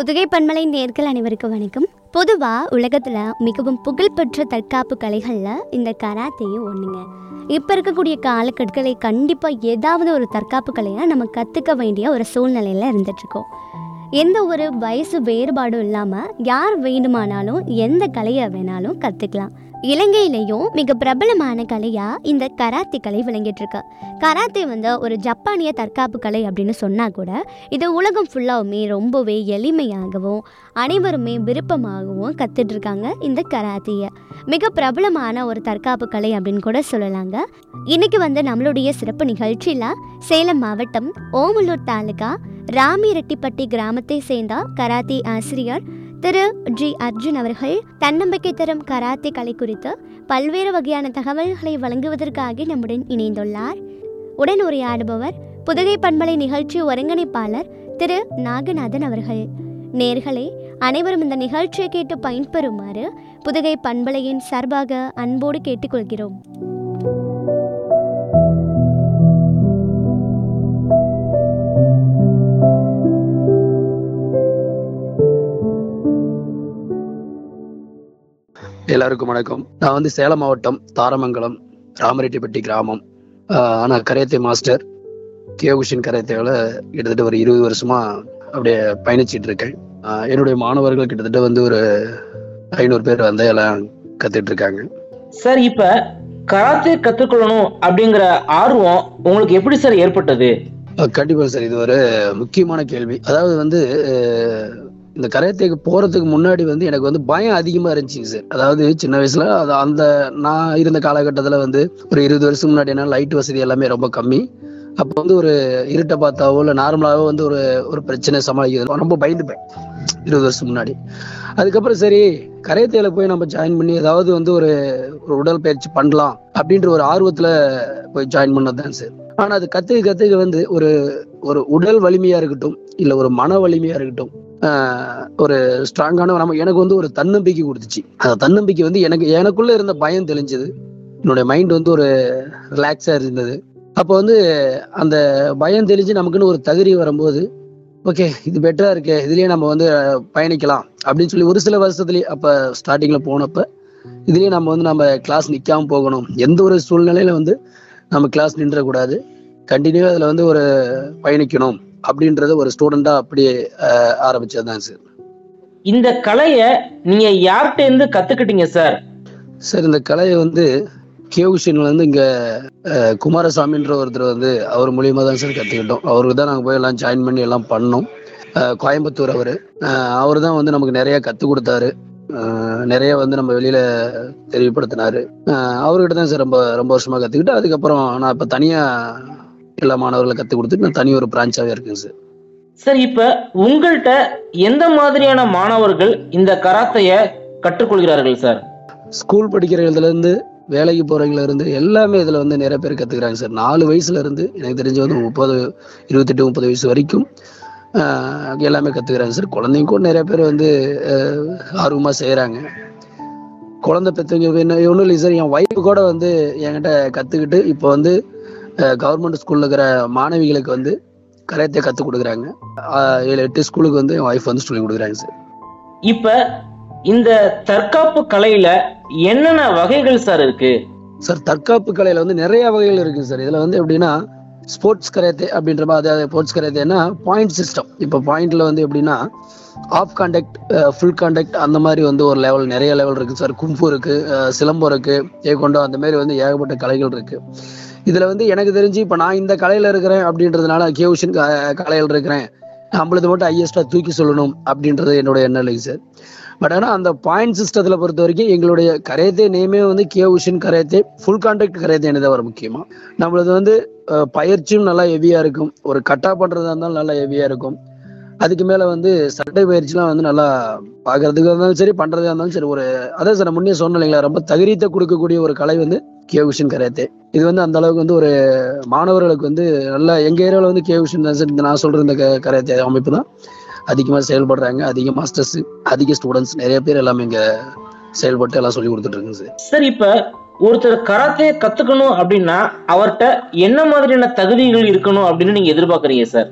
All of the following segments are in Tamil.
புதுகை பன்மலை நேர்கள் அனைவருக்கும் வணக்கம் பொதுவாக உலகத்தில் மிகவும் புகழ்பெற்ற தற்காப்பு கலைகளில் இந்த கராத்தேயும் ஒன்றுங்க இப்போ இருக்கக்கூடிய காலக்கட்டங்களை கண்டிப்பாக ஏதாவது ஒரு தற்காப்பு கலையை நம்ம கற்றுக்க வேண்டிய ஒரு சூழ்நிலையில் இருந்துட்டுருக்கோம் எந்த ஒரு வயசு வேறுபாடும் இல்லாமல் யார் வேண்டுமானாலும் எந்த கலையை வேணாலும் கற்றுக்கலாம் இலங்கையிலையும் மிக பிரபலமான கலையாக இந்த கராத்தே கலை விளங்கிட்டு இருக்கு கராத்தே வந்து ஒரு ஜப்பானிய தற்காப்பு கலை அப்படின்னு சொன்னால் கூட இது உலகம் ஃபுல்லாவுமே ரொம்பவே எளிமையாகவும் அனைவருமே விருப்பமாகவும் கற்றுட்டு இருக்காங்க இந்த கராத்தியை மிக பிரபலமான ஒரு தற்காப்பு கலை அப்படின்னு கூட சொல்லலாங்க இன்னைக்கு வந்து நம்மளுடைய சிறப்பு நிகழ்ச்சியில் சேலம் மாவட்டம் ஓமலூர் தாலுகா ராமிரெட்டிப்பட்டி கிராமத்தை சேர்ந்த கராத்தே ஆசிரியர் திரு ஜி அர்ஜுன் அவர்கள் தன்னம்பிக்கை தரும் கராத்தே கலை குறித்து பல்வேறு வகையான தகவல்களை வழங்குவதற்காக நம்முடன் இணைந்துள்ளார் உடன் உரையாடுபவர் புதுகை பண்பலை நிகழ்ச்சி ஒருங்கிணைப்பாளர் திரு நாகநாதன் அவர்கள் நேர்களே அனைவரும் இந்த நிகழ்ச்சியை கேட்டு பயன்பெறுமாறு புதுகை பண்பலையின் சார்பாக அன்போடு கேட்டுக்கொள்கிறோம் எல்லாருக்கும் வணக்கம் நான் வந்து சேலம் மாவட்டம் தாரமங்கலம் ராமரெட்டிப்பட்டி கிராமம் ஆஹ் ஆனா கரையத்தை மாஸ்டர் கேகுஷின் கரையத்தையோட கிட்டத்தட்ட ஒரு இருபது வருஷமா அப்படியே பயணிச்சிட்டு இருக்கேன் ஆஹ் என்னுடைய மாணவர்கள் கிட்டத்தட்ட வந்து ஒரு ஐநூறு பேர் வந்து எல்லாம் கத்துட்டு இருக்காங்க சார் இப்ப கராத்தே கத்துக்கொள்ளணும் அப்படிங்கிற ஆர்வம் உங்களுக்கு எப்படி சார் ஏற்பட்டது ஆஹ் கண்டிப்பா சார் இது ஒரு முக்கியமான கேள்வி அதாவது வந்து ஆஹ் இந்த கரையத்தைக்கு போறதுக்கு முன்னாடி வந்து எனக்கு வந்து பயம் அதிகமா இருந்துச்சுங்க சார் அதாவது சின்ன வயசுல அது அந்த நான் இருந்த காலகட்டத்துல வந்து ஒரு இருபது வருஷம் முன்னாடி என்ன லைட் வசதி எல்லாமே ரொம்ப கம்மி அப்போ வந்து ஒரு இருட்டை பார்த்தாவோ இல்லை நார்மலாவோ வந்து ஒரு ஒரு பிரச்சனை சமாளிக்கிறது ரொம்ப பயந்துப்பேன் இருபது வருஷம் முன்னாடி அதுக்கப்புறம் சரி கரையத்தையில போய் நம்ம ஜாயின் பண்ணி ஏதாவது வந்து ஒரு ஒரு உடல் பயிற்சி பண்ணலாம் அப்படின்ற ஒரு ஆர்வத்துல போய் ஜாயின் பண்ணதுதான் சார் ஆனா அது கத்துக்க கத்துக்க வந்து ஒரு ஒரு உடல் வலிமையா இருக்கட்டும் இல்ல ஒரு மன வலிமையா இருக்கட்டும் ஆஹ் ஒரு ஸ்ட்ராங்கான நம்ம எனக்கு வந்து ஒரு தன்னம்பிக்கை கொடுத்துச்சு அந்த தன்னம்பிக்கை வந்து எனக்கு எனக்குள்ள இருந்த பயம் தெளிஞ்சது என்னுடைய மைண்ட் வந்து ஒரு ரிலாக்ஸா இருந்தது அப்போ வந்து அந்த பயம் தெளிஞ்சு நமக்குன்னு ஒரு தகுதி வரும்போது ஓகே இது பெட்டரா இருக்கு இதுலயே நம்ம வந்து அஹ், பயணிக்கலாம் அப்படின்னு சொல்லி ஒரு சில வருஷத்துலயே அப்ப ஸ்டார்டிங்ல போனப்ப இதுலயே நம்ம வந்து நம்ம கிளாஸ் நிக்காம போகணும் எந்த ஒரு சூழ்நிலையில வந்து நம்ம கிளாஸ் நின்றக்கூடாது கண்டினியூவா அதுல வந்து ஒரு பயணிக்கணும் அப்படின்றத ஒரு ஸ்டூடெண்டா அப்படியே அஹ், ஆரம்பிச்சதுதான் சார் இந்த கலைய நீங்க யார்கிட்ட இருந்து கத்துக்கிட்டீங்க சார் சார் இந்த கலையை வந்து கேவுஷன்ல வந்து இங்க அஹ், குமாரசாமின்ற ஒருத்தர் வந்து அவர் மூலியமா தான் சார் கத்துக்கிட்டோம் அவருக்கு தான் நாங்க போய் எல்லாம் ஜாயின் பண்ணி எல்லாம் பண்ணோம் அஹ், கோயம்புத்தூர் அவரு அவர் தான் வந்து நமக்கு நிறைய கத்து கொடுத்தாரு அஹ், நிறைய வந்து நம்ம வெளியில தெரியப்படுத்தினாரு அஹ், அவர்கிட்ட தான் சார் ரொம்ப ரொம்ப வருஷமா கத்துக்கிட்டு அதுக்கப்புறம் நான் இப்ப தனியா எல்லா மாணவர்களை கத்து கொடுத்துட்டு நான் தனி ஒரு பிரான்ச்சாவே இருக்கேன் சார் சார் இப்ப உங்கள்கிட்ட எந்த மாதிரியான மாணவர்கள் இந்த கராத்தைய கற்றுக்கொள்கிறார்கள் சார் ஸ்கூல் படிக்கிறதுல இருந்து வேலைக்கு போறவங்கள இருந்து எல்லாமே இதுல வந்து நிறைய பேர் கத்துக்கிறாங்க சார் நாலு வயசுல இருந்து எனக்கு தெரிஞ்சு வந்து முப்பது இருபத்தெட்டு முப்பது வயசு வரைக்கும் ஆஹ், எல்லாமே கத்துக்கிறாங்க சார் குழந்தைங்க கூட நிறைய பேர் வந்து ஆஹ், ஆர்வமா செய்யறாங்க குழந்தை பெற்றவங்க என்ன ஒன்றும் இல்லை சார் என் ஒய்ஃப் கூட வந்து என்கிட்ட கத்துக்கிட்டு இப்போ வந்து கவர்மெண்ட் ஸ்கூல்ல இருக்கிற மாணவிகளுக்கு வந்து கராத்தே கற்றுக் கொடுக்குறாங்க ஆஹ், ஏழு எட்டு ஸ்கூலுக்கு வந்து என் ஒய்ஃப் வந்து சொல்லி கொடுக்குறாங்க சார் இப்ப இந்த தற்காப்பு கலையில என்னென்ன வகைகள் சார் இருக்கு சார் தற்காப்பு கலையில வந்து நிறைய வகைகள் இருக்கு சார் இதுல வந்து எப்படின்னா ஸ்போர்ட்ஸ் கராத்தே அப்படின்ற மாதிரி அதாவது ஸ்போர்ட்ஸ் கராத்தேன்னா பாயிண்ட் சிஸ்டம் இப்போ பாயிண்ட்ல வந்து எப்படின்னா ஆஃப் கான்டாக்ட் ஃபுல் கான்டாக்ட் அந்த மாதிரி வந்து ஒரு லெவல் நிறைய லெவல் இருக்கு சார் கும்பு இருக்கு அஹ், சிலம்பம் இருக்கு ஏகொண்டோ அந்த மாதிரி வந்து ஏகப்பட்ட கலைகள் இருக்கு இதுல வந்து எனக்கு தெரிஞ்சு இப்ப நான் இந்த கலையில இருக்கிறேன் அப்படின்றதுனால கேவுஷன் கலையில் இருக்கிறேன் நம்மளது மட்டும் ஹையஸ்டா தூக்கி சொல்லணும் அப்படின்றது என்னோட எண்ணம் இல்லைங்க சார் பட் ஆனா அந்த பாயிண்ட் சிஸ்டத்துல பொறுத்த வரைக்கும் எங்களுடைய கரையத்தே நேமே வந்து கேவுஷன் கரையத்தே ஃபுல் கான்டாக்ட் கரையத்தே தான் வரும் முக்கியமா நம்மளது வந்து அஹ், பயிற்சியும் நல்லா ஹெவியா இருக்கும் ஒரு கட்டா பண்றதா இருந்தாலும் நல்லா ஹெவியா இருக்கும் அதுக்கு மேல வந்து சட்டை பயிற்சிலாம் வந்து நல்லா பாக்குறதுக்கு இருந்தாலும் சரி பண்றதா இருந்தாலும் சரி ஒரு அதான் சார் நான் முன்னே சொன்னேன் இல்லைங்களா ரொம்ப தகுதியத்தை கொடுக்கக்கூடிய ஒரு கலை வந்து கேவுஷன் கரையத்தே இது வந்து அந்த அளவுக்கு வந்து ஒரு மாணவர்களுக்கு வந்து நல்லா எங்க ஏரியாவில் வந்து கேவுஷன் தான் சார் இந்த நான் சொல்ற இந்த க- கரையத்தே அமைப்பு தான் அதிகமா செயல்படுறாங்க அதிக மாஸ்டர்ஸ் அதிக ஸ்டூடெண்ட்ஸ் நிறைய பேர் எல்லாமே இங்க செயல்பட்டு எல்லாம் சொல்லி கொடுத்துட்டு இருக்குங்க சார் சார் இப்ப ஒருத்தர் கராத்தே கத்துக்கணும் அப்படின்னா அவர்கிட்ட என்ன மாதிரியான தகுதிகள் இருக்கணும் அப்படின்னு நீங்க எதிர்பார்க்கறீங்க சார்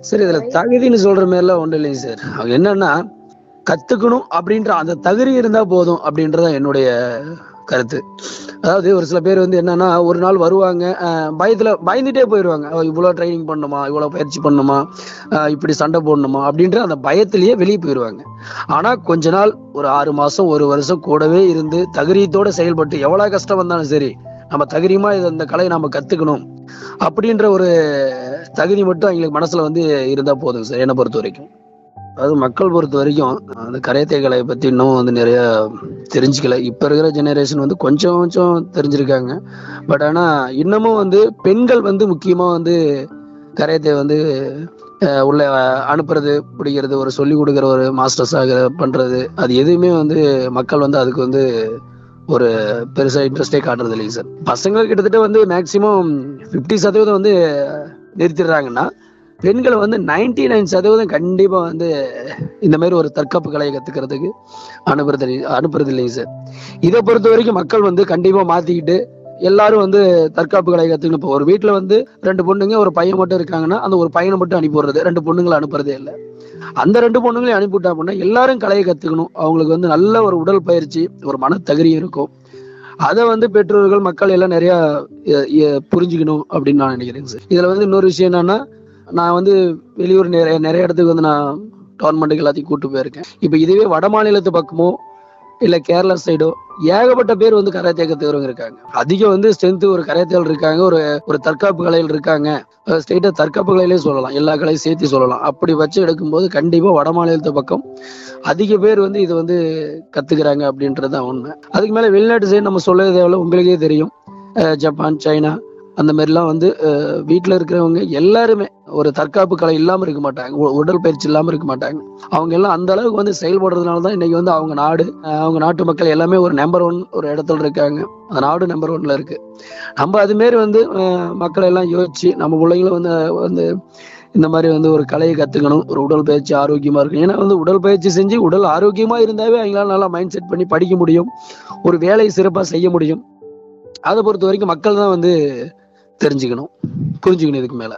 சரி இதுல தகுதின்னு சொல்ற மாதிரிலாம் ஒன்றும் இல்லைங்க சார் அவங்க என்னன்னா கத்துக்கணும் அப்படின்ற அந்த தகுதி இருந்தா போதும் அப்படின்றத என்னுடைய கருத்து அதாவது ஒரு சில பேர் வந்து என்னன்னா ஒரு நாள் வருவாங்க அஹ், பயத்துல பயந்துட்டே போயிடுவாங்க அஹ், இவ்வளவு ட்ரைனிங் பண்ணணுமா இவ்வளவு பயிற்சி பண்ணணுமா அஹ், இப்படி சண்டை போடணுமா அப்படின்ற அந்த பயத்திலேயே வெளியே போயிடுவாங்க ஆனா கொஞ்ச நாள் ஒரு ஆறு மாசம் ஒரு வருஷம் கூடவே இருந்து தகுதியத்தோட செயல்பட்டு எவ்வளவு கஷ்டம் வந்தாலும் சரி நம்ம தகுதியமா இது இந்த கலையை நம்ம கத்துக்கணும் அப்படின்ற ஒரு தகுதி மட்டும் அவங்களுக்கு மனசுல வந்து இருந்தா போதும் சார் என்னை பொறுத்த வரைக்கும் அது மக்கள் பொறுத்த வரைக்கும் அந்த கரையத்தை கலையை பத்தி இன்னும் வந்து நிறைய தெரிஞ்சுக்கல இப்ப இருக்கிற ஜெனரேஷன் வந்து கொஞ்சம் கொஞ்சம் தெரிஞ்சிருக்காங்க பட் ஆனா இன்னமும் வந்து பெண்கள் வந்து முக்கியமா வந்து கரையத்தை வந்து அஹ், உள்ள அனுப்புறது பிடிக்கிறது ஒரு சொல்லி கொடுக்குற ஒரு மாஸ்டர்ஸ் ஆகிற பண்றது அது எதுவுமே வந்து மக்கள் வந்து அதுக்கு வந்து ஒரு பெருசா இன்ட்ரெஸ்டே காட்டுறது இல்லைங்க சார் பசங்க கிட்டத்தட்ட வந்து மேக்சிமம் 50% சதவீதம் வந்து நிறுத்திடுறாங்கன்னா பெண்கள் வந்து 99% நைன் சதவீதம் கண்டிப்பா வந்து இந்த மாதிரி ஒரு தற்காப்பு கலையை கத்துக்கிறதுக்கு அனுப்புறது இல்ல- அனுப்புறது இல்லைங்க சார் இதை பொறுத்த வரைக்கும் மக்கள் வந்து கண்டிப்பா மாத்திக்கிட்டு எல்லாரும் வந்து தற்காப்பு கலை கத்துக்கணும் இப்போ ஒரு வீட்டுல வந்து ரெண்டு பொண்ணுங்க ஒரு பையன் மட்டும் இருக்காங்கன்னா அந்த ஒரு பையனை மட்டும் அனுப்பி விடுறது ரெண்டு பொண்ணுங்களை அனுப்புறதே இல்லை அந்த ரெண்டு பொண்ணுங்களையும் அனுப்பிவிட்டா அப்படின்னா எல்லாரும் கலையை கத்துக்கணும் அவங்களுக்கு வந்து நல்ல ஒரு உடல் பயிற்சி ஒரு மனத்தகரி இருக்கும் அதை வந்து பெற்றோர்கள் மக்கள் எல்லாம் நிறைய எ- எ- புரிஞ்சுக்கணும் அப்படின்னு நான் நினைக்கிறேன் சார் இதுல வந்து இன்னொரு விஷயம் என்னன்னா நான் வந்து வெளியூர் நிறைய நிறைய இடத்துக்கு வந்து நான் டோர்னமெண்ட்டுக்கு எல்லாத்தையும் கூட்டு போயிருக்கேன் இப்போ இதுவே வட மாநிலத்து பக்கமோ இல்ல கேரளா சைடோ ஏகப்பட்ட பேர் வந்து கராத்தே கத்துக்கிறவங்க இருக்காங்க அதிகம் வந்து ஸ்ட்ரென்த் ஒரு கராத்தேல் இருக்காங்க ஒரு ஒரு தற்காப்பு கலையில் இருக்காங்க ஸ்ட்ரெயிட்டா தற்காப்பு கலையிலே சொல்லலாம் எல்லா கலையும் சேர்த்து சொல்லலாம் அப்படி வச்சு எடுக்கும்போது கண்டிப்பா வட மாநிலத்து பக்கம் அதிக பேர் வந்து இது வந்து கத்துக்கிறாங்க அப்படின்றது தான் உண்மை அதுக்கு மேல வெளிநாட்டு சைடு நம்ம சொல்ல தேவையில்ல உங்களுக்கே தெரியும் அஹ் ஜப்பான் சைனா அந்த மாதிரிலாம் வந்து அஹ் வீட்ல இருக்கிறவங்க எல்லாருமே ஒரு தற்காப்பு கலை இல்லாம இருக்க மாட்டாங்க உ- உடல் பயிற்சி இல்லாம இருக்க மாட்டாங்க அவங்க எல்லாம் அந்த அளவுக்கு வந்து செயல்படுறதுனால தான் இன்னைக்கு வந்து அவங்க நாடு அஹ் அவங்க நாட்டு மக்கள் எல்லாமே ஒரு நம்பர் ஒன் ஒரு இடத்துல இருக்காங்க அந்த நாடு நம்பர் ஒன்ல இருக்கு நம்ம அது மாரி வந்து அஹ் மக்கள் எல்லாம் யோசிச்சு நம்ம பிள்ளைங்களும் வந்து வந்து இந்த மாதிரி வந்து ஒரு கலையை கத்துக்கணும் ஒரு உடல் பயிற்சி ஆரோக்கியமா இருக்கும் ஏன்னா வந்து உடல் பயிற்சி செஞ்சு உடல் ஆரோக்கியமா இருந்தாவே அவங்களால நல்லா மைண்ட் செட் பண்ணி படிக்க முடியும் ஒரு வேலையை சிறப்பா செய்ய முடியும் அதை பொறுத்த வரைக்கும் மக்கள் தான் வந்து தெரிஞ்சுக்கணும் புரிஞ்சுக்கணும் இதுக்கு மேல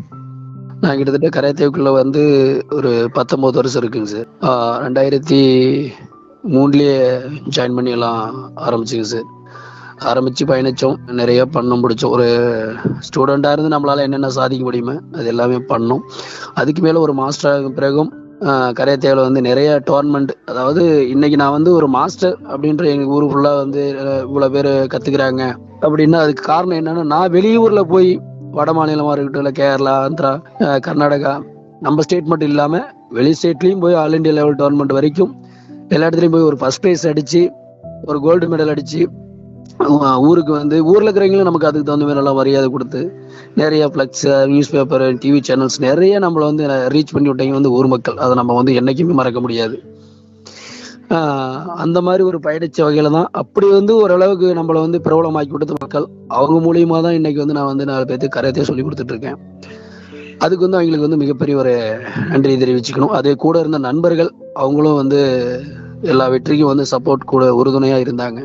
நான் கிட்டத்தட்ட கரையத்தேவுக்குள்ள வந்து ஒரு பத்தொன்பது வருஷம் இருக்குங்க சார் ஆஹ் ரெண்டாயிரத்தி மூணுலயே ஜாயின் பண்ணி எல்லாம் ஆரம்பிச்சுங்க சார் ஆரம்பிச்சு பயணிச்சோம் நிறைய பண்ணோம் பிடிச்சோம் ஒரு ஸ்டூடெண்டா இருந்து நம்மளால என்னென்ன சாதிக்க முடியுமோ அது எல்லாமே பண்ணோம் அதுக்கு மேல ஒரு மாஸ்டர் ஆகும் பிறகும் கரையத்தேவில் வந்து நிறைய டோர்னமெண்ட் அதாவது இன்னைக்கு நான் வந்து ஒரு மாஸ்டர் அப்படின்ற எங்க ஊர் ஃபுல்லா வந்து அஹ், இவ்வளவு பேர் கத்துக்கிறாங்க அப்படின்னா அதுக்கு காரணம் என்னன்னா நான் வெளியூர்ல போய் வட மாநிலமா இருக்கட்டும் இல்ல கேரளா ஆந்திரா அஹ், கர்நாடகா நம்ம ஸ்டேட் மட்டும் இல்லாம வெளி ஸ்டேட்லயும் போய் ஆல் இந்தியா லெவல் டோர்னமெண்ட் வரைக்கும் எல்லா இடத்துலயும் போய் ஒரு ஃபர்ஸ்ட் பிரைஸ் அடிச்சு ஒரு கோல்டு மெடல் அடிச்சு அஹ், ஊருக்கு வந்து ஊர்ல இருக்கிறவங்களும் நமக்கு அதுக்கு தகுந்த மாதிரி எல்லாம் மரியாதை கொடுத்து நிறைய flex news paper TV channels நிறைய நம்மளை வந்து ரீச் பண்ணி விட்டீங்க வந்து ஊர் மக்கள் அதை நம்ம வந்து என்னைக்குமே மறக்க முடியாது ஆஹ் அந்த மாதிரி ஒரு பயணிச்ச வகையில தான் அப்படி வந்து ஓரளவுக்கு நம்மளை வந்து பிரபலமாக்கி கொடுத்த மக்கள் அவங்க மூலியமா தான் இன்னைக்கு வந்து நான் வந்து நாலு பேர்த்து கரையத்தையே சொல்லி கொடுத்துட்டு இருக்கேன் அதுக்கு வந்து அவங்களுக்கு வந்து மிகப்பெரிய ஒரு நன்றி தெரிவிச்சுக்கணும் அதே கூட இருந்த நண்பர்கள் அவங்களும் வந்து எல்லா வெற்றிக்கும் வந்து சப்போர்ட் கூட உறுதுணையா இருந்தாங்க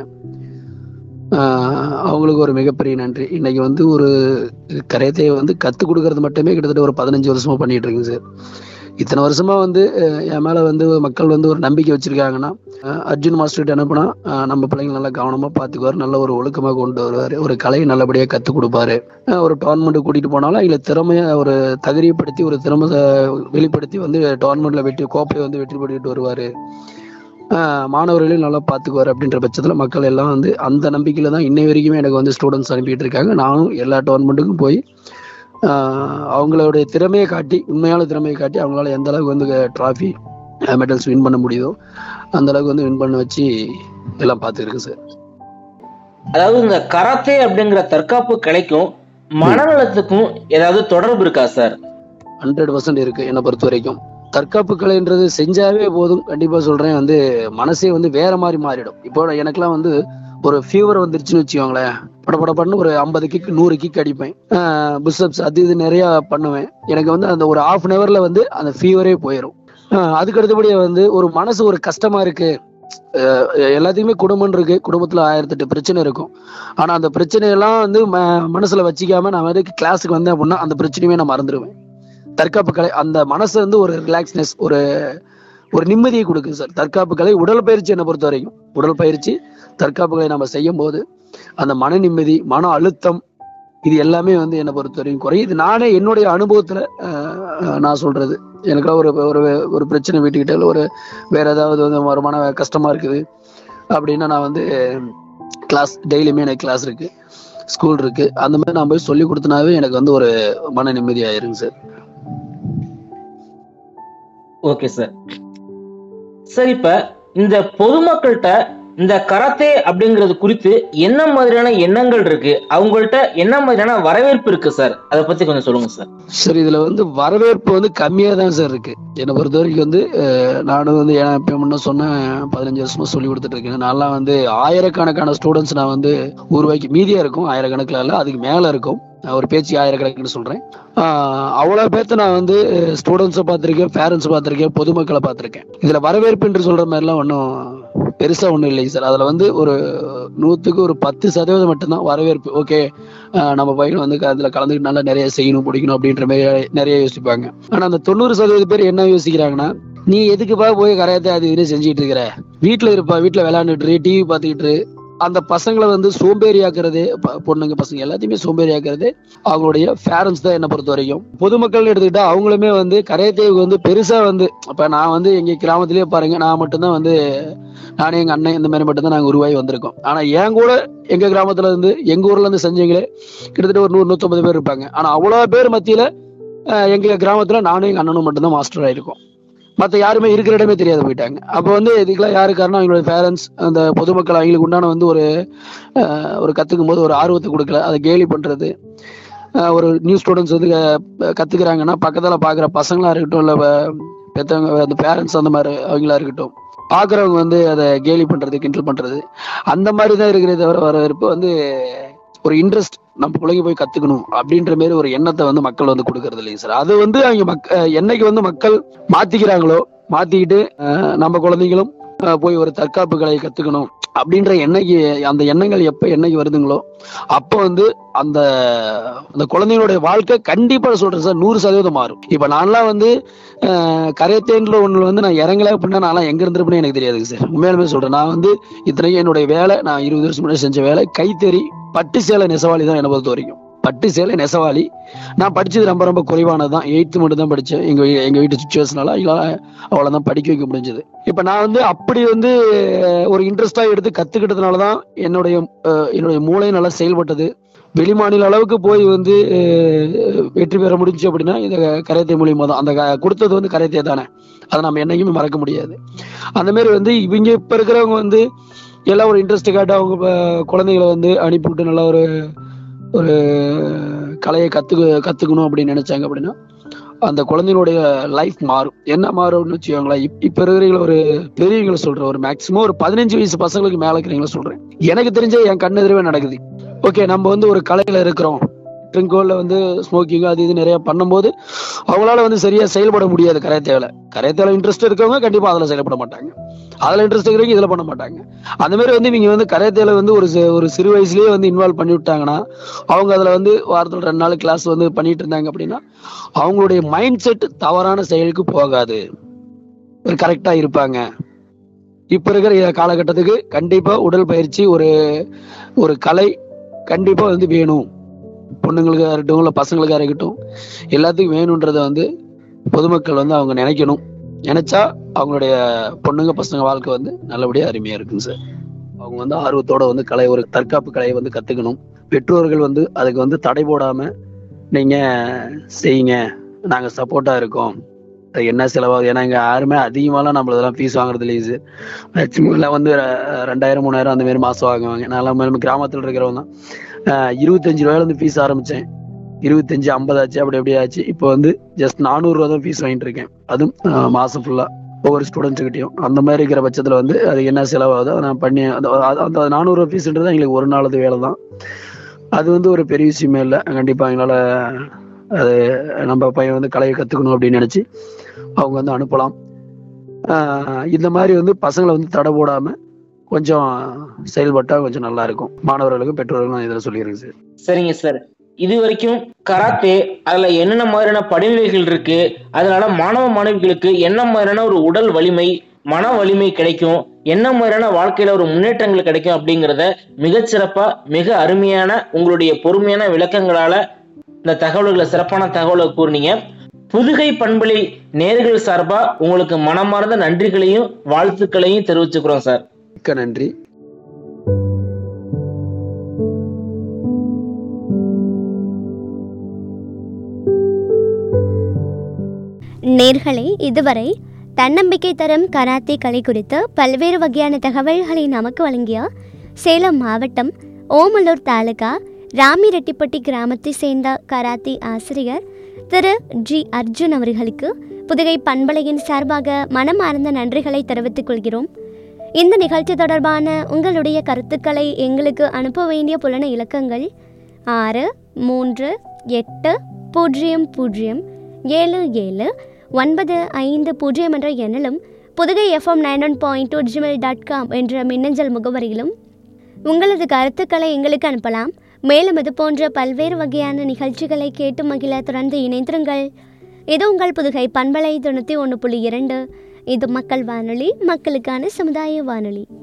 ஆஹ் அவங்களுக்கு ஒரு மிகப்பெரிய நன்றி இன்னைக்கு வந்து ஒரு கரையத்தையை வந்து கத்து கொடுக்கறது மட்டுமே கிட்டத்தட்ட ஒரு பதினஞ்சு வருஷமா பண்ணிட்டு இருக்கேன் சார் இத்தனை வருஷமா வந்து அஹ், என் மேல வந்து மக்கள் வந்து ஒரு நம்பிக்கை வச்சிருக்காங்கன்னா அஹ், அர்ஜுன் மாஸ்டர்கிட்ட அனுப்புனா அஹ், நம்ம பிள்ளைங்க நல்லா கவனமா பாத்துக்குவாரு நல்ல ஒரு ஒழுக்கமா கொண்டு வருவாரு ஒரு கலையை நல்லபடியா கத்து கொடுப்பாரு அஹ், ஒரு டோர்னமெண்ட் கூட்டிட்டு போனாலும் அவங்களை திறமைய ஒரு தகுதிப்படுத்தி ஒரு திறமை வெளிப்படுத்தி வந்து டோர்னமெண்ட்ல வெற்றி கோப்பையை வந்து வெற்றி பெற்றுட்டு வருவாரு ஆஹ் மாணவர்களையும் நல்லா பார்த்துக்குவார் அப்படின்ற பட்சத்தில் மக்கள் எல்லாம் வந்து அந்த நம்பிக்கையில தான் இன்னை வரைக்குமே எனக்கு வந்து ஸ்டூடெண்ட்ஸ் அனுப்பிட்டு இருக்காங்க நானும் எல்லா டோர்னமெண்ட்டுக்கும் போய் ஆஹ் அவங்களுடைய திறமையை காட்டி உண்மையான திறமையை காட்டி அவங்களால எந்த அளவுக்கு வந்து ட்ராஃபி மெடல்ஸ் வின் பண்ண முடியுதோ அந்த அளவுக்கு வந்து வின் பண்ண வச்சு எல்லாம் பார்த்துருக்கு சார் அதாவது இந்த கராத்தே அப்படிங்கிற தற்காப்பு கலைக்கும் மனநலத்துக்கும் ஏதாவது தொடர்பு இருக்கா சார் ஹண்ட்ரட் பர்சன்ட் இருக்கு என்னை பொறுத்த வரைக்கும் தற்காப்பு கலைன்றது செஞ்சாவே போதும் கண்டிப்பா சொல்றேன் வந்து மனசே வந்து வேற மாதிரி மாறிடும் இப்போ எனக்கெல்லாம் வந்து ஒரு ஃபீவர் வந்துருச்சுன்னு வச்சுக்கோங்களேன் பட படன்னு ஒரு ஐம்பது கிக் நூறு கிக் அடிப்பேன் புஷ்அப்ஸ் அது இது நிறைய பண்ணுவேன் எனக்கு வந்து அந்த ஒரு ஹாஃப் அன் ஹவர்ல வந்து அந்த ஃபீவரே போயிடும் அதுக்கு அடுத்தபடியே வந்து ஒரு மனசு ஒரு கஷ்டமா இருக்கு அஹ் எல்லாத்துக்குமே குடும்பம் இருக்கு குடும்பத்துல ஆயிரத்தெட்டு பிரச்சனை இருக்கும் ஆனா அந்த பிரச்சனையெல்லாம் வந்து ம- மனசுல வச்சுக்காம நான் வந்து கிளாஸுக்கு வந்தேன் அப்படின்னா அந்த பிரச்சனையுமே நான் மறந்துடுவேன் தற்காப்பு கலை அந்த மனசு வந்து ஒரு ரிலாக்ஸ்னஸ் ஒரு ஒரு நிம்மதியை கொடுக்குது சார் தற்காப்பு கலை உடல் பயிற்சி என்னை பொறுத்த வரைக்கும் உடல் பயிற்சி தற்காப்பு கலை நம்ம செய்யும் போது அந்த மன நிம்மதி மன அழுத்தம் இது எல்லாமே வந்து என்னை பொறுத்த வரைக்கும் குறையுது நானே என்னுடைய அனுபவத்துல அஹ், நான் சொல்றது எனக்குலாம் ஒரு ஒரு ஒரு பிரச்சனை வீட்டுக்கிட்ட இல்ல ஒரு வேற ஏதாவது வந்து வருமான கஷ்டமா இருக்குது அப்படின்னா நான் வந்து கிளாஸ் டெய்லியுமே எனக்கு கிளாஸ் இருக்கு ஸ்கூல் இருக்கு அந்த மாதிரி நான் போய் சொல்லி கொடுத்தனாவே எனக்கு வந்து ஒரு மன நிம்மதி ஆயிருங்க சார் ஓகே சார் சார் இப்ப இந்த பொதுமக்கள்கிட்ட இந்த கராத்தே அப்படிங்கிறது குறித்து என்ன மாதிரியான எண்ணங்கள் இருக்கு அவங்கள்ட்ட என்ன மாதிரியான வரவேற்பு இருக்கு சார் அதை பத்தி கொஞ்சம் சொல்லுங்க சார் சார் இதுல வந்து வரவேற்பு வந்து கம்மியா தான் சார் இருக்கு என்னை பொறுத்த வரைக்கும் வந்து அஹ், நானும் வந்து ஏன்னா இப்ப முன்ன சொன்னேன் பதினஞ்சு வருஷமா சொல்லி கொடுத்துட்டு இருக்கேன் நான்லாம் வந்து ஆயிரக்கணக்கான ஸ்டூடெண்ட்ஸ் நான் வந்து உருவாக்கி மீதியா இருக்கும் ஆயிரக்கணக்கில் இல்ல அதுக்கு மேல இருக்கும் நான் ஒரு பேச்சு ஆயிரக்கணக்குன்னு சொல்றேன் ஆஹ், அவ்வளவு பேர்த்த நான் வந்து ஸ்டூடெண்ட்ஸை பார்த்திருக்கேன் பேரண்ட்ஸ் பார்த்திருக்கேன் பொதுமக்களை பார்த்திருக்கேன் இதுல வரவேற்பு என்று சொல்ற மாதிரிலாம் ஒன்றும் பெருசா ஒண்ணும் இல்லைங்க சார் அதுல வந்து ஒரு நூத்துக்கு ஒரு பத்து சதவீதம் மட்டும்தான் வரவேற்பு ஓகே நம்ம பையன் வந்து அதுல கலந்துக்கிட்டு நல்லா நிறைய செய்யணும் பிடிக்கணும் அப்படின்ற மாதிரி நிறைய யோசிப்பாங்க ஆனா அந்த தொண்ணூறு சதவீத பேர் என்ன யோசிக்கிறாங்கன்னா நீ எதுக்குப்பா போய் கரையாத்த அது இது செஞ்சுட்டு இருக்கிற வீட்டுல இருப்பா வீட்டுல விளையாண்டுட்டு டிவி பார்த்துக்கிட்டு இரு. அந்த பசங்களை வந்து சோம்பேறி ஆக்குறதே ப- பொண்ணுங்க பசங்க எல்லாத்தையுமே சோம்பேறி ஆக்குறது அவங்களுடைய பேரண்ட்ஸ் தான் என்ன பொறுத்த வரைக்கும் பொதுமக்கள் எடுத்துக்கிட்டா அவங்களுமே வந்து கரையத்தேவுக்கு வந்து பெருசா வந்து இப்ப நான் வந்து எங்க கிராமத்திலேயே பாருங்க நான் மட்டும்தான் வந்து நானே எங்க அண்ணன் இந்த மாதிரி மட்டும்தான் நாங்க உருவாகி வந்திருக்கோம் ஆனா என் கூட எங்க கிராமத்துல இருந்து எங்க ஊர்ல இருந்து செஞ்சவங்களே கிட்டத்தட்ட ஒரு நூறு நூத்தம்பது பேர் இருப்பாங்க ஆனா அவ்வளவு பேர் மத்தியில அஹ், எங்க கிராமத்துல நானும் எங்க அண்ணனும் மட்டும்தான் மாஸ்டர் ஆயிருக்கோம் மத்த யாருமே இருக்கிற இடமே தெரியாது போயிட்டாங்க அப்ப வந்து இதுக்கெல்லாம் யாரு காரணம் அவங்களோட பேரண்ட்ஸ் அந்த பொதுமக்கள் அவங்களுக்கு உண்டான வந்து ஒரு அஹ், ஒரு கத்துக்கும் போது ஒரு ஆர்வத்தை கொடுக்கல அதை கேலி பண்றது அஹ், ஒரு நியூ ஸ்டூடெண்ட்ஸ் வந்து க- கத்துக்கிறாங்கன்னா பக்கத்துல பாக்குற பசங்களா இருக்கட்டும் இல்ல வ- பெத்தவங்க அந்த பேரண்ட்ஸ் அந்த மாதிரி அவங்களா இருக்கட்டும் பாக்குறவங்க வந்து அதை கேலி பண்றது கிண்டல் பண்றது அந்த மாதிரி தான் இருக்கிறதே தவிர வரவேற்பு வந்து ஒரு இன்ட்ரெஸ்ட் நம்ம பிள்ளைங்க போய் கத்துக்கணும் அப்படின்ற மாதிரி ஒரு எண்ணத்தை வந்து மக்கள் வந்து கொடுக்கறது இல்லைங்க சார் அது வந்து அவங்க மக்க அஹ் என்னைக்கு வந்து மக்கள் மாத்திக்கிறாங்களோ மாத்திக்கிட்டு அஹ் நம்ம குழந்தைங்களும் அஹ் போய் ஒரு தற்காப்பு கலையை கத்துக்கணும் அப்படின்ற எண்ணெய்க்கு அந்த எண்ணங்கள் எப்ப என்னைக்கு வருதுங்களோ அப்போ வந்து அந்த அந்த குழந்தைங்களுடைய வாழ்க்கை கண்டிப்பா சொல்றேன் சார் நூறு சதவீதம் மாறும் இப்ப நான்லாம் வந்து அஹ், கரையத்தேன்ற ஒண்ணுல வந்து நான் இறங்கல அப்படின்னா நான்லாம் எங்க இருந்திருப்பேன்னு எனக்கு தெரியாதுங்க சார் உண்மையாலுமே சொல்றேன் நான் வந்து இத்தனைக்கும் என்னுடைய வேலை நான் இருபது வருஷம் முன்னாடி செஞ்ச வேலை கைத்தறி பட்டு சேலை நெசவாளி தான் என்னை பொறுத்த வரைக்கும் பட்டு சேலை நெசவாளி நான் படிச்சது ரொம்ப ரொம்ப குறைவானது தான் எயித்து மட்டும் தான் படிச்சேன் எங்க வீ- எங்க வீட்டு சுச்சுவேஷனால அவ்வளவுதான் படிக்க வைக்க முடிஞ்சது இப்ப நான் வந்து அப்படி வந்து அஹ், ஒரு இன்ட்ரெஸ்டா எடுத்து கத்துக்கிட்டதுனால தான் என்னுடைய அஹ், என்னுடைய மூளை நல்லா செயல்பட்டது வெளிமாநில அளவுக்கு போய் வந்து அஹ், வெற்றி பெற முடிஞ்சு அப்படின்னா இந்த கரையத்தை மூலியமா தான் அந்த க- கொடுத்தது வந்து கரையத்தை தானே அதை நம்ம என்னைக்குமே மறக்க முடியாது அந்த மாதிரி வந்து இவங்க இப்ப இருக்கிறவங்க வந்து எல்லாம் ஒரு இன்ட்ரெஸ்ட் காட்ட அவங்க ப- குழந்தைகளை வந்து அனுப்பிவிட்டு நல்லா ஒரு ஒரு கலையை கத்துக்க கத்துக்கணும் அப்படின்னு நினைச்சாங்க அப்படின்னா அந்த குழந்தைகளுடைய லைஃப் மாறும் என்ன மாறும்னு வச்சுக்கோங்களேன் இப்- இப்ப இருக்கிற ஒரு பெரியவங்களை சொல்றேன் ஒரு மேக்சிமம் ஒரு பதினஞ்சு வயசு பசங்களுக்கு மேல இருக்கிறவங்கள சொல்றேன் எனக்கு தெரிஞ்ச என் கண்ணு எதிரவே நடக்குது ஓகே நம்ம வந்து ஒரு கலையில இருக்கிறோம் ட்ரிங்கோல வந்து ஸ்மோக்கிங் அது இது நிறைய பண்ணும்போது அவங்களால வந்து சரியா செயல்பட முடியாது கரையத்தேவையில கரையத்தேவை இன்ட்ரெஸ்ட் இருக்கவங்க கண்டிப்பா அதுல செயல்பட மாட்டாங்க அதுல இன்ட்ரெஸ்ட் இருக்கிறவங்க இதுல பண்ண மாட்டாங்க அந்த மாதிரி வந்து நீங்க வந்து கரையத்தேல வந்து ஒரு சி- ஒரு சிறு வயசுலயே வந்து இன்வால்வ் பண்ணி விட்டாங்கன்னா அவங்க அதுல வந்து வாரத்துல ரெண்டு நாள் கிளாஸ் வந்து பண்ணிட்டு இருந்தாங்க அப்படின்னா அவங்களுடைய மைண்ட் செட் தவறான செயலுக்கு போகாது ஒரு கரெக்டா இருப்பாங்க இப்ப இருக்கிற இ- காலகட்டத்துக்கு கண்டிப்பா உடல் பயிற்சி ஒரு ஒரு கலை கண்டிப்பா வந்து வேணும் பொண்ணுங்களுக்கா இருக்கட்டும் இல்ல பசங்களுக்கா இருக்கட்டும் எல்லாத்துக்கும் வேணுன்றத வந்து பொதுமக்கள் வந்து அவங்க நினைக்கணும் நினைச்சா அவங்களுடைய பொண்ணுங்க பசங்க வாழ்க்கை வந்து நல்லபடியா அருமையா இருக்குங்க சார் அவங்க வந்து ஆர்வத்தோட வந்து கலை ஒரு தற்காப்பு கலையை வந்து கத்துக்கணும் பெற்றோர்கள் வந்து அதுக்கு வந்து தடை போடாம நீங்க செய்யுங்க நாங்க சப்போர்ட்டா இருக்கோம் அது என்ன செலவாகுது ஏன்னா இங்க யாருமே அதிகமாலாம் நம்மள இதெல்லாம் ஃபீஸ் வாங்குறது இல்லைங்க சார் மேக்சிமம் எல்லாம் வந்து ர- ரெண்டாயிரம் மூணாயிரம் அந்த மாதிரி மாசம் வாங்குவாங்க நான் நம்ம கிராமத்துல இருக்கிறவங்க தான் ஆஹ் இருபத்தஞ்சு ரூபாயில இருந்து ஃபீஸ் ஆரம்பிச்சேன் இருபத்தஞ்சு ஐம்பது ஆச்சு அப்படி அப்படியே ஆச்சு இப்போ வந்து ஜஸ்ட் நானூறு ரூபா தான் ஃபீஸ் வாங்கிட்டு இருக்கேன் அதுவும் ஆஹ் மாசம் ஃபுல்லா ஒவ்வொரு ஸ்டூடெண்ட்ஸ்கிட்டையும் அந்த மாதிரி இருக்கிற பட்சத்துல வந்து அது என்ன செலவாகுதோ அதை நான் பண்ணி அந்த அந்த- அந்த நானூறு ரூபா ஃபீஸ்ன்றது எங்களுக்கு ஒரு நாளது வேலை தான் அது வந்து ஒரு பெரிய விஷயமே இல்லை கண்டிப்பா எங்களால அது நம்ம பையன் வந்து கலையை கத்துக்கணும் அப்படின்னு நினைச்சு அவங்க வந்து அனுப்பலாம் ஆஹ் இந்த மாதிரி வந்து பசங்களை வந்து தடை போடாம கொஞ்சம் செயல்பட்டா கொஞ்சம் நல்லா இருக்கும் மாணவர்களுக்கும் பெற்றோர்களுக்கும் நான் இதில் சொல்லிடுறேங்க சார் சரிங்க சார் இது வரைக்கும் கராத்தே அதுல என்னென்ன மாதிரியான படிநிலைகள் இருக்கு அதனால மாணவ மாணவிகளுக்கு என்ன மாதிரியான ஒரு உடல் வலிமை மன வலிமை கிடைக்கும் என்ன மாதிரியான வாழ்க்கையில ஒரு முன்னேற்றங்கள் கிடைக்கும் அப்படிங்கிறத மிகச்சிறப்பா மிக அருமையான உங்களுடைய பொறுமையான விளக்கங்களால இந்த தகவல்களை சிறப்பான தகவலை கூறினீங்க புதுகை பண்பலை நேர்கள் சார்பா உங்களுக்கு மனமார்ந்த நன்றிகளையும் வாழ்த்துக்களையும் தெரிவிச்சுக்கிறோம் சார் மிக்க நன்றி நேர்களே இதுவரை தன்னம்பிக்கை தரும் கராத்தே கலை குறித்து பல்வேறு வகையான தகவல்களை நமக்கு வழங்கிய சேலம் மாவட்டம் ஓமலூர் தாலுகா ராமிரெட்டிப்பட்டி கிராமத்தை சேர்ந்த கராத்தே ஆசிரியர் திரு ஜி அர்ஜுன் அவர்களுக்கு புதுகை பண்பலையின் சார்பாக மனமார்ந்த நன்றிகளை தெரிவித்துக் கொள்கிறோம் இந்த நிகழ்ச்சி தொடர்பான உங்களுடைய கருத்துக்களை எங்களுக்கு அனுப்ப வேண்டிய புலன இலக்கங்கள் ஆறு மூன்று எட்டு பூஜ்ஜியம் பூஜ்ஜியம் ஏழு ஏழு ஒன்பது ஐந்து பூஜ்ஜியம் என்ற எண்ணிலும் Pudugai FM nine one point two Gmail dot com என்ற மின்னஞ்சல் முகவரியிலும் உங்களது கருத்துக்களை எங்களுக்கு அனுப்பலாம் மேலும் இது போன்ற பல்வேறு வகையான நிகழ்ச்சிகளை கேட்டு மகிழ தொடர்ந்து இணைந்திருங்கள் இது உங்கள் புதுகை பண்பலை தொண்ணூற்றி ஒன்று புள்ளி இரண்டு இது மக்கள் வானொலி மக்களுக்கான சமுதாய வானொலி